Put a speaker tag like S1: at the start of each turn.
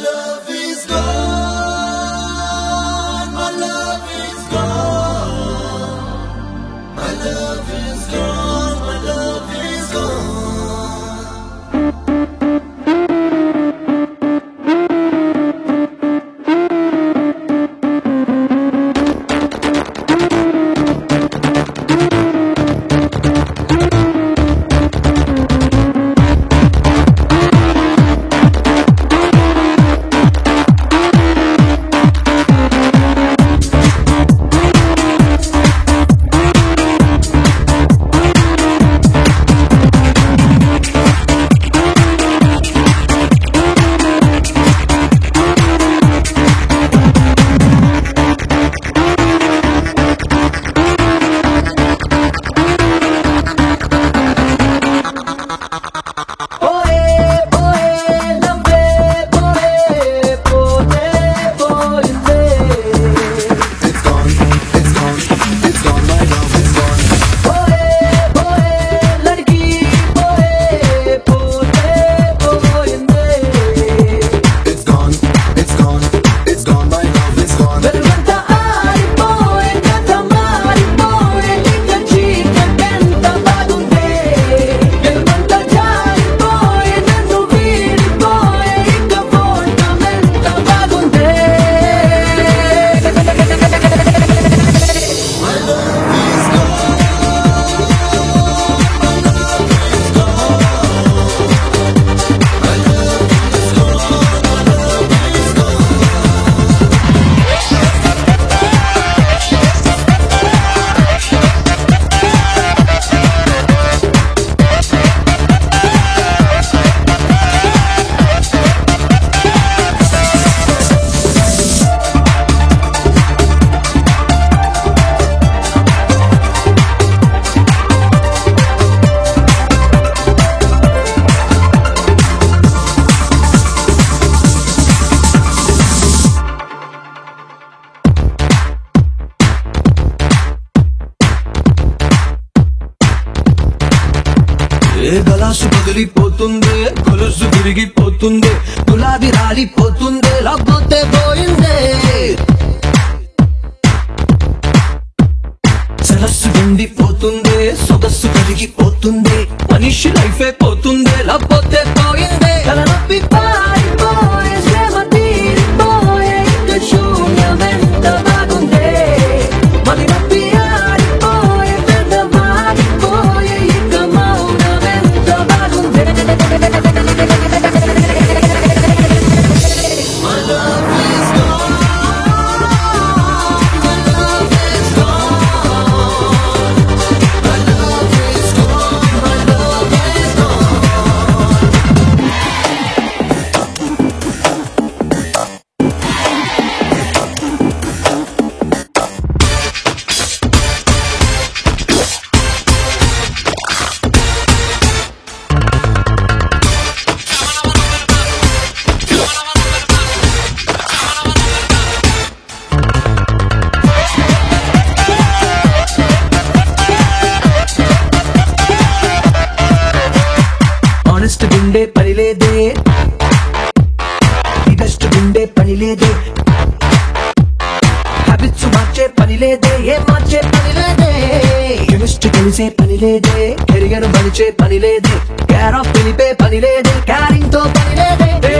S1: love is gone. My love is gone. My love is gone. My love is gone.
S2: పోయే పోయే నవ్వే పోయే పోతే పోయిందే
S1: It's gone. It's gone. It's gone. My love is gone.
S2: పోయే పోయే లడ్కి పోయే పోతే పోయిందే
S1: It's gone. It's gone. It's gone. My love is gone.
S2: వెలుగంతా ఆరిపోయే కథ మారిపోయే ఇక చీకటెంత బాగుందే వెలుగంతా జారిపోయే నన్ను వీడిపోయే ఇక పోవటమెంత బాగుందే
S3: ఏ గలాసు పగిలిపోతుంది గొలుసు విరిగిపోతుంది గులాబీ రాలిపోతుంది లేకపోతే పోయిందే సరస్సు ఎండిపోతుంది సొగస్సు కరిగిపోతుంది మనిషి లైఫే పోతుంది లేకపోతే పోయిందే
S2: తలనొప్పి పారిపోయే శ్రమ తీరిపోయే ఇక శూన్యమెంత బాగుందే మది నొప్పి ఆరిపోయే పెద్ద మారిపోయే ఇక మౌనమెంత బాగుందే
S3: ఆనెస్ట్ గుండే పని లేదే బెస్ట్ గుండే పని లేదే హ్యాబిట్స్ మార్చే పని లేదే ఏ మార్చే పని లేదే కెమిస్ట్రీ కలిసే పని లేదే కెరియర్ మలిచే పని లేదే కేర్ ఆఫ్ పిలిపే పని లేదే క్యారింగ్ తో పని లేదే